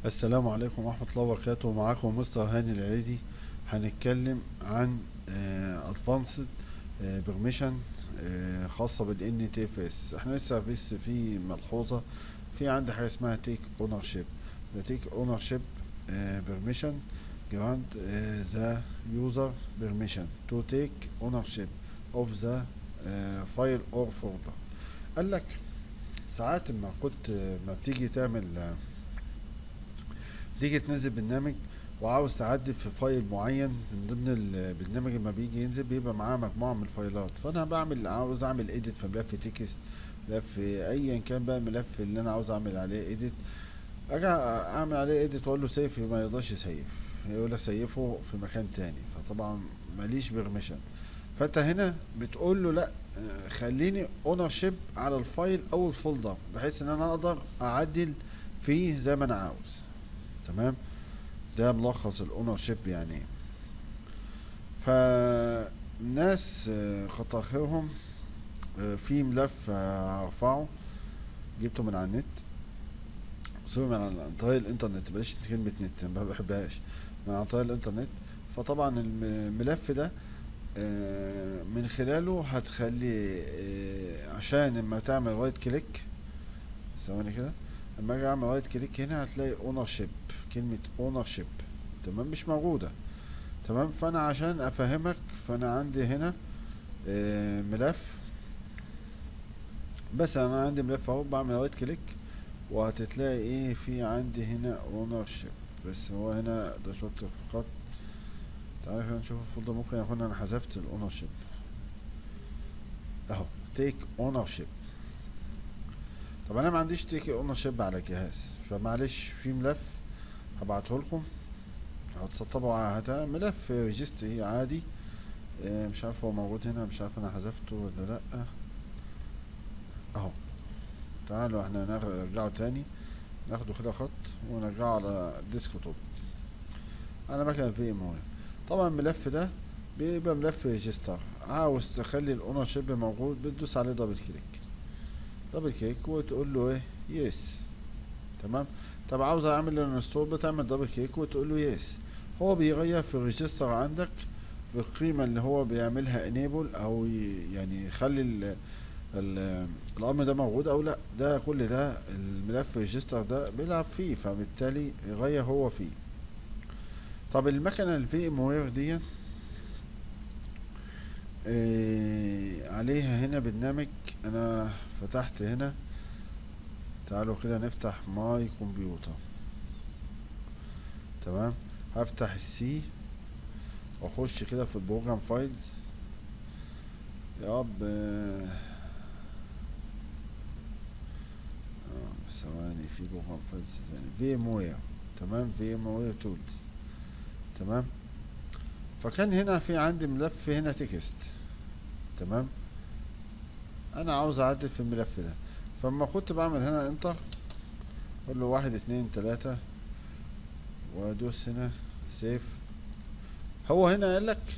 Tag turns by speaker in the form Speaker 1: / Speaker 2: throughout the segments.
Speaker 1: السلام عليكم ورحمة الله وبركاته معاكم مستر هاني العريدي هنتكلم عن ادفانسد بيرميشن خاصة بال NTFS احنا لسه بس في ملحوظة في عندي حاجة اسمها تيك اونر شيب the take ownership uh, permission grant uh, the user permission to take ownership of the uh, file or folder قال لك ساعات ما كنت ما بتيجي تعمل uh, تيجي تنزل برنامج وعاوز تعدل في فايل معين من ضمن البرنامج لما بيجي ينزل بيبقى معاه مجموعة من الفايلات فانا بعمل عاوز اعمل اديت في ملف تكست ملف ايا كان بقى الملف اللي انا عاوز اعمل عليه اديت اجي اعمل عليه اديت واقول له سيف ما يقدرش يسيف يقول لك سيفه في مكان تاني فطبعا ماليش بيرميشن فانت هنا بتقول له لا خليني اونر شيب على الفايل او الفولدر بحيث ان انا اقدر اعدل فيه زي ما انا عاوز تمام ده ملخص الاونر شيب يعني ايه فالناس كتر خيرهم في ملف هرفعه جبته من على النت سوري من عن طريق الانترنت بلاش كلمة نت ما بحبهاش من عن طريق الانترنت فطبعا الملف ده من خلاله هتخلي عشان لما تعمل رايت كليك ثواني كده لما اجي اعمل رايت كليك هنا هتلاقي اونر شيب كلمة اونر شيب تمام مش موجودة تمام فانا عشان افهمك فانا عندي هنا ملف بس انا عندي ملف اهو بعمل رايت كليك وهتتلاقي ايه في عندي هنا اونر شيب بس هو هنا ده شوط فقط تعالى خلينا نشوف الفولدر ممكن يكون انا حذفت الاونر شيب اهو تيك اونر شيب طب انا ما عنديش تيك اونر شيب على الجهاز فمعلش في ملف هبعته لكم هتسطبوا على ملف ريجستري عادي اه مش عارف هو موجود هنا مش عارف انا حذفته ولا لا اهو تعالوا احنا نرجعه تاني ناخده كده خط ونرجعه على الديسكتوب انا مكنه في ام طبعا الملف ده بيبقى ملف ريجستر عاوز تخلي الاونر شيب موجود بتدوس عليه دبل كليك دبل كليك وتقول له ايه يس تمام طب عاوز اعمل انستول بتعمل دبل كليك وتقول له يس هو بيغير في الريجستر عندك بالقيمة اللي هو بيعملها انيبل او يعني يخلي ال ال الامر ده موجود او لا ده كل ده الملف ريجستر ده بيلعب فيه فبالتالي يغير هو فيه طب المكنة الفي ام وير دي إيه عليها هنا برنامج انا فتحت هنا تعالوا كده نفتح ماي كمبيوتر تمام هفتح السي واخش كده في البروجرام فايلز يا رب ثواني في بروجرام فايلز ثاني في ام وير تمام في ام وير تولز تمام فكان هنا في عندي ملف هنا تكست تمام انا عاوز اعدل في الملف ده فلما كنت بعمل هنا انتر اقول له واحد اتنين تلاتة وادوس هنا سيف هو هنا قال لك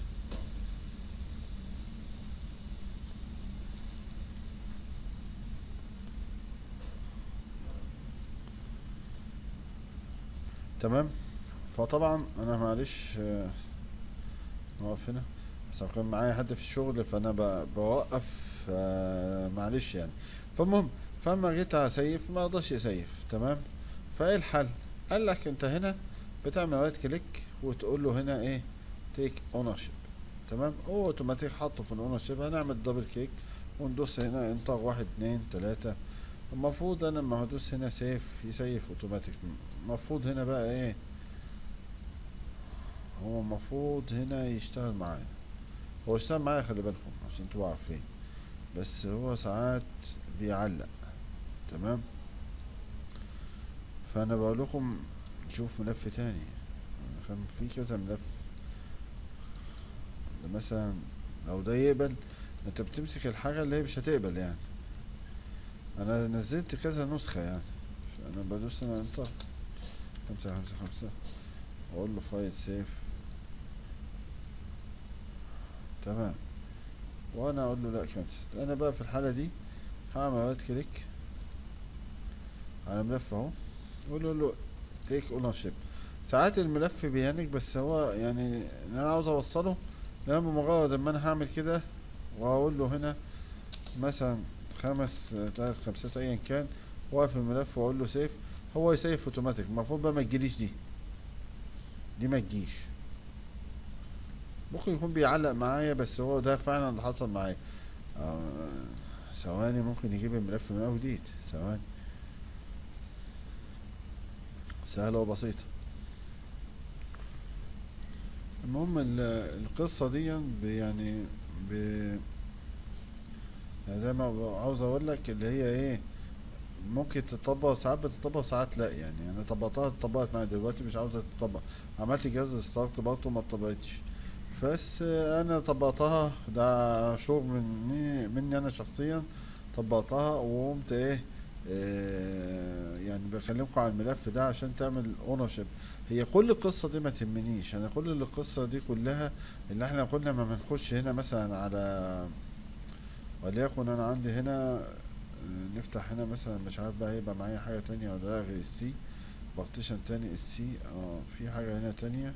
Speaker 1: تمام فطبعا انا معلش واقف هنا بس كان معايا حد في الشغل فانا بوقف معلش يعني فالمهم فلما جيت اسيف ما اقدرش يسيف تمام فايه الحل قال لك انت هنا بتعمل رايت كليك وتقول له هنا ايه تيك اونر شيب تمام هو اوتوماتيك حاطه في الاونر شيب هنعمل دبل كليك وندوس هنا انتر واحد اتنين تلاتة المفروض انا لما هدوس هنا سيف يسيف اوتوماتيك المفروض هنا بقى ايه هو المفروض هنا يشتغل معايا هو اشتغل معايا خلي بالكم عشان تبقوا عارفين بس هو ساعات بيعلق تمام فانا بقول لكم نشوف ملف تاني كان في كذا ملف مثلا لو ده يقبل انت بتمسك الحاجة اللي هي مش هتقبل يعني انا نزلت كذا نسخة يعني انا بدوس انا انتر خمسة خمسة خمسة واقول له فايل سيف تمام وانا اقول له لا كانسل انا بقى في الحالة دي هعمل رايت كليك على ملف اهو واقول له تيك اونرشيب ساعات الملف بيهنج بس هو يعني اللي انا عاوز اوصله لان بمجرد ما انا هعمل كده واقول له هنا مثلا خمس تلات خمسات ايا كان واقف الملف واقول له سيف هو يسيف اوتوماتيك المفروض بقى ما تجيليش دي دي ما تجيش ممكن يكون بيعلق معايا بس هو ده فعلا اللي حصل معايا آه، ثواني ممكن يجيب الملف من اول جديد ثواني سهلة وبسيطة المهم ال- القصة دي ب- يعني ب يعني زي ما ب- عاوز اقول لك اللي هي ايه ممكن تطبق ساعات بتطبق ساعات لا يعني انا طبقتها اتطبقت معايا دلوقتي مش عاوزة تطبق عملت جهاز ستارت برضه ما اتطبقتش بس آه، انا طبقتها ده شغل مني مني انا شخصيا طبقتها وقمت ايه آه، يعني بكلمكم عن الملف ده عشان تعمل اونرشيب هي كل القصة دي ما تهمنيش انا كل القصة دي كلها اللي احنا كنا ما بنخش هنا مثلا على وليكن انا عندي هنا آه، نفتح هنا مثلا مش عارف بقى هيبقى معايا حاجة تانية ولا لا غير السي بارتيشن تاني السي اه في حاجة هنا تانية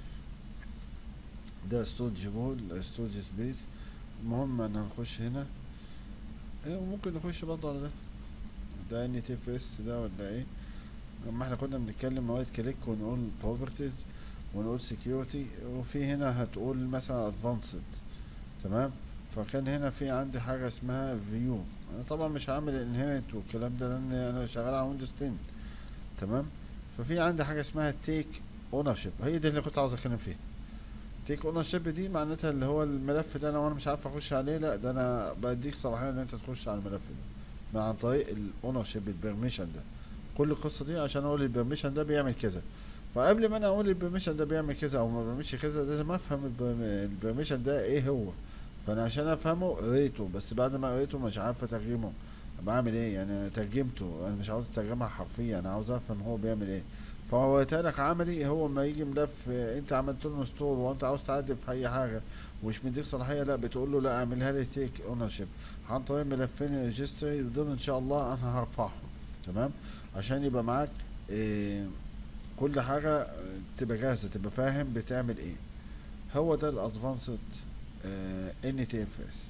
Speaker 1: ده ستورج بول ستورج سبيس المهم ان هنخش هنا ايه وممكن نخش برضه على ده ده ان تي اف اس ده ولا ايه لما احنا كنا بنتكلم مواد كليك ونقول بروبرتيز ونقول سكيورتي وفي هنا هتقول مثلا ادفانسد تمام فكان هنا في عندي حاجه اسمها فيو انا طبعا مش هعمل انهيرت والكلام ده لان انا شغال على ويندوز 10 تمام ففي عندي حاجه اسمها تيك اونرشيب هي دي اللي كنت عاوز اتكلم فيها تيك اونرشيب دي معناتها اللي هو الملف ده انا وانا مش عارف اخش عليه لا ده انا بديك صلاحيه ان انت تخش على الملف ده مع عن طريق الاونرشيب البرميشن ده كل القصه دي عشان اقول البرميشن ده بيعمل كذا فقبل ما انا اقول البرميشن ده بيعمل كذا او ما بيعملش كذا لازم افهم البرم- البرميشن ده ايه هو فانا عشان افهمه قريته بس بعد ما قريته مش عارف اترجمه بعمل ايه يعني أنا ترجمته انا مش عاوز اترجمها حرفيا انا عاوز افهم هو بيعمل ايه فهو لك عملي هو ما يجي ملف آه، انت عملت له انستول وانت عاوز تعدل في اي حاجه ومش مديك صلاحيه لا بتقول له لا اعملها لي تيك اونرشيب عن طريق ملفين ريجستري دول ان شاء الله انا هرفعهم تمام عشان يبقى معاك إيه كل حاجه آه، تبقى جاهزه تبقى فاهم بتعمل ايه هو ده الادفانسد ان تي اف اس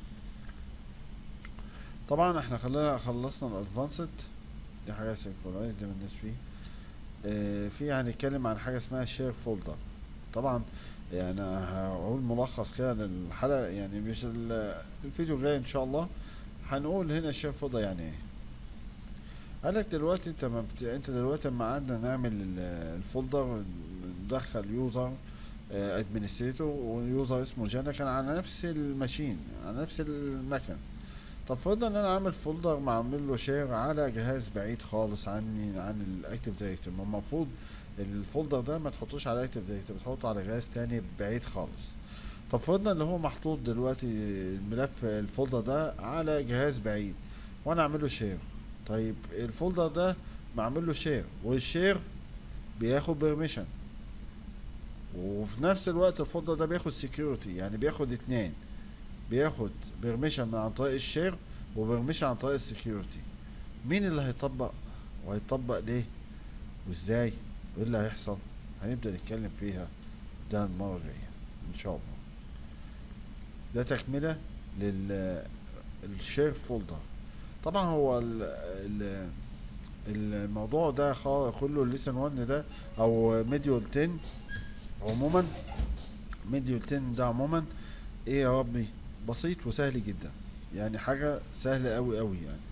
Speaker 1: طبعا احنا خلينا خلصنا الادفانسد دي حاجه سينكرونايز دي ملناش فيه آه، في هنتكلم عن حاجه اسمها شير فولدر طبعا يعني هقول ملخص كده للحلقه يعني مش ال- الفيديو الجاي ان شاء الله هنقول هنا شير فولدر يعني ايه قالك دلوقتي انت ما بت... انت دلوقتي لما قعدنا نعمل ال- الفولدر ندخل يوزر ادمنستريتور ويوزر اسمه جانا كان على نفس الماشين على نفس المكنه طب فرضنا ان انا عامل فولدر معمل له شير على جهاز بعيد خالص عني عن الاكتيف دايركتوري ما المفروض الفولدر ده ما تحطوش على الاكتيف دايركتوري بتحطه على جهاز تاني بعيد خالص طب فرضنا ان هو محطوط دلوقتي الملف الفولدر ده على جهاز بعيد وانا اعمل له شير طيب الفولدر ده معمل له شير والشير بياخد بيرميشن وفي نفس الوقت الفولدر ده بياخد سكيورتي يعني بياخد اتنين بياخد بيرميشن من عن طريق الشير وبيرميشن عن طريق السكيورتي مين اللي هيطبق وهيطبق ليه وازاي وايه اللي هيحصل هنبدأ نتكلم فيها ده المرة الجاية ان شاء الله ده تكملة لل الشير فولدر طبعا هو ال ال الموضوع ده خا- كله الليسن 1 ده او ميديول 10 عموما ميديول 10 ده عموما ايه يا ربي بسيط وسهل جدا يعني حاجة سهلة قوي قوي يعني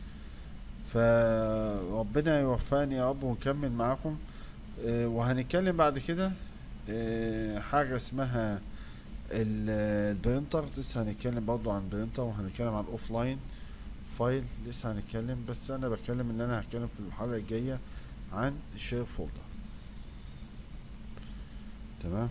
Speaker 1: فربنا يوفقني يا رب ونكمل معاكم آه، وهنتكلم بعد كده آه، حاجة اسمها ال- البرينتر لسه هنتكلم برضو عن برينتر وهنتكلم عن الاوف لاين فايل لسه هنتكلم بس انا بتكلم ان انا هتكلم في الحلقة الجاية عن الشير فولدر تمام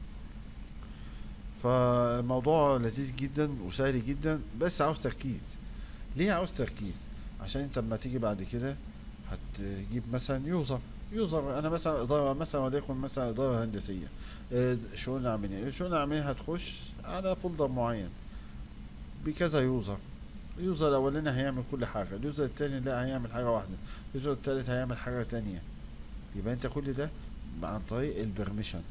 Speaker 1: فالموضوع لذيذ جدا وسهل جدا بس عاوز تركيز ليه عاوز تركيز عشان انت لما تيجي بعد كده هتجيب مثلا يوزر يوزر انا مثلا اداره مثلا وليكن مثلا اداره هندسيه اه، شؤون عاملين الشؤون العاملين هتخش على فولدر معين بكذا يوزر اليوزر الاولاني هيعمل كل حاجه اليوزر التاني لا هيعمل حاجه واحده اليوزر التالت هيعمل حاجه تانية يبقى انت كل ده عن طريق البرميشن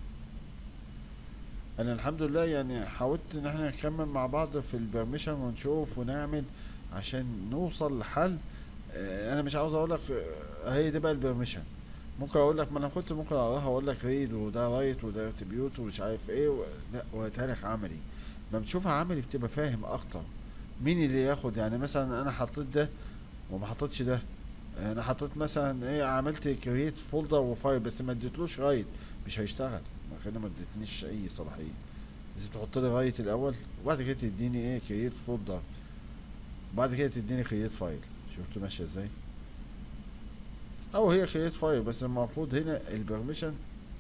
Speaker 1: انا الحمد لله يعني حاولت ان احنا نكمل مع بعض في البرميشن ونشوف ونعمل عشان نوصل لحل اه، انا مش عاوز اقول لك اه، هي دي بقى البرميشن ممكن اقول لك ما انا كنت ممكن اقراها واقول لك ريد وده رايت وده اتريبيوت ومش عارف ايه و... لا وهاتها لك عملي لما بتشوفها عملي بتبقى فاهم اكتر مين اللي ياخد يعني مثلا انا حطيت ده وما حطيتش ده انا حطيت مثلا ايه عملت كرييت فولدر وفايل بس ما اديتلوش رايت مش هيشتغل ما كده ما اديتنيش اي صلاحيه لازم تحط لي رايت الاول وبعد كده تديني ايه كرييت فولدر وبعد كده تديني كرييت فايل شفت ماشيه ازاي او هي كرييت فايل بس المفروض هنا البرميشن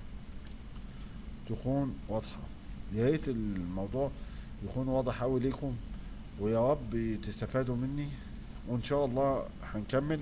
Speaker 1: تكون واضحه يا ريت الموضوع يكون واضح اوي ليكم ويا رب تستفادوا مني وان شاء الله هنكمل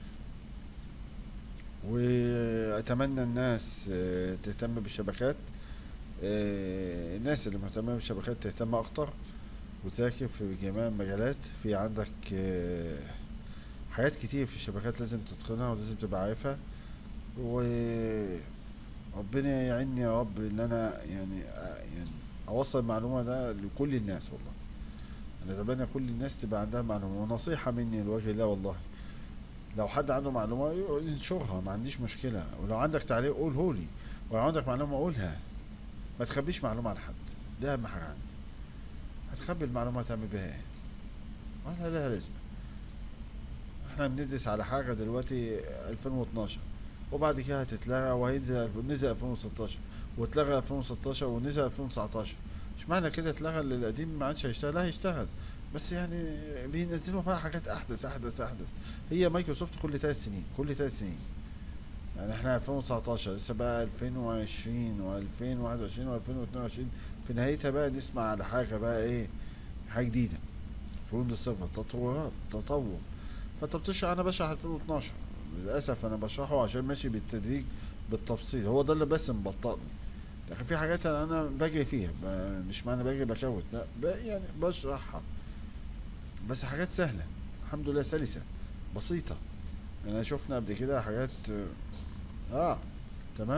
Speaker 1: واتمنى الناس آه، تهتم بالشبكات آه، الناس اللي مهتمة بالشبكات تهتم اكتر وتذاكر في جميع المجالات في عندك آه، حاجات كتير في الشبكات لازم تتقنها ولازم تبقى عارفها وربنا يعيني يا رب ان انا يعني يعني اوصل المعلومة ده لكل الناس والله انا اتمنى كل الناس تبقى عندها معلومة ونصيحة مني لوجه الله والله لو حد عنده معلومة يقول- ينشرها ما عنديش مشكلة ولو عندك تعليق قوله لي ولو عندك معلومة قولها ما تخبيش معلومة على حد ده أهم حاجة عندي هتخبي المعلومة تعمل بيها ايه ولا لها لازمة احنا بندرس على حاجة دلوقتي 2012 وبعد كده هتتلغى وهينزل نزل 2016 واتلغى 2016 ونزل 2019 مش معنى كده اتلغى اللي القديم ما عادش هيشتغل لا هيشتغل بس يعني بينزلوا بقى حاجات احدث احدث احدث هي مايكروسوفت كل ثلاث سنين كل ثلاث سنين يعني احنا 2019 لسه بقى 2020 و2021 و2022 في نهايتها بقى نسمع على حاجة بقى ايه حاجة جديدة في ويندوز سيرفر تطورات تطور فانت بتشرح انا بشرح 2012 للاسف انا بشرحه عشان ماشي بالتدريج بالتفصيل هو ده اللي بس مبطئني لكن في حاجات انا بجري فيها ب- مش معنى بجري بكوت لا ب- يعني بشرحها بس حاجات سهلة الحمد لله سلسة بسيطة انا شفنا قبل كده حاجات اه آه، تمام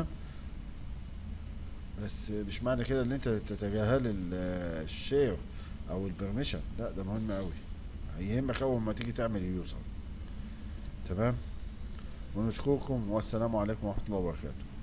Speaker 1: بس مش معنى كده ان انت تتجاهل ال- الشير او البرميشن لا ده مهم قوي يهمك اول ما تيجي تعمل يوزر تمام ونشكركم والسلام عليكم ورحمة الله وبركاته